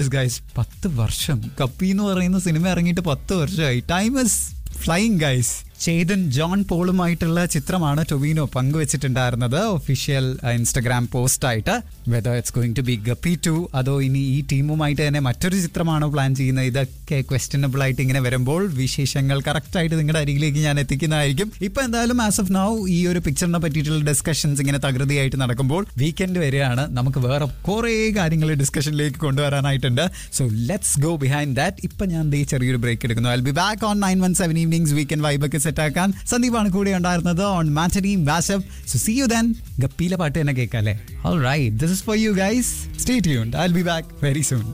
guys പത്ത് വർഷം കപ്പി എന്ന് പറയുന്ന സിനിമ ഇറങ്ങിയിട്ട് പത്ത് വർഷമായി time is flying guys Chethan John പോളുമായിട്ടുള്ള ചിത്രമാണ് ടൊവിനോ പങ്കുവച്ചിട്ടുണ്ടായിരുന്നത് ഒഫീഷ്യൽ ഇൻസ്റ്റഗ്രാം പോസ്റ്റ് ആയിട്ട് whether it's going to be Guppy two അതോ ഇനി ഈ ടീമുമായിട്ട് തന്നെ മറ്റൊരു ചിത്രമാണോ പ്ലാൻ ചെയ്യുന്നത് ഇതൊക്കെ ക്വസ്റ്റ്യനബിൾ ആയിട്ട് ഇങ്ങനെ വരുമ്പോൾ വിശേഷങ്ങൾ കറക്റ്റ് ആയിട്ട് നിങ്ങളുടെ അരികിലേക്ക് ഞാൻ എത്തിക്കുന്നതായിരിക്കും ഇപ്പൊ എന്തായാലും ആസ് ഓഫ് നൗ ഈ ഒരു പിക്ചറിനെ പറ്റിയിട്ടുള്ള ഡിസ്കഷൻസ് ഇങ്ങനെ തകൃതിയായിട്ട് നടക്കുമ്പോൾ വീക്കെൻഡ് വരികയാണ് നമുക്ക് വേറെ കുറേ കാര്യങ്ങൾ ഡിസ്കഷനിലേക്ക് കൊണ്ടുവരാനായിട്ടുണ്ട് so let's go behind that ഇപ്പൊ ഞാൻ ദേ ചെറിയൊരു ബ്രേക്ക് എടുക്കുന്നു I be back on nine one seven evenings weekend വൈബൊക്കെ സെറ്റ് ആക്കാൻ സന്ദീപാണ് കൂടെ ഉണ്ടായിരുന്നത് ഓൺ മാറ്റനിയും wassup so see you then ഗപ്പീലെ പാട്ട് തന്നെ കേൾക്കാം അല്ലേ all right this is for you guys stay tuned I be back very soon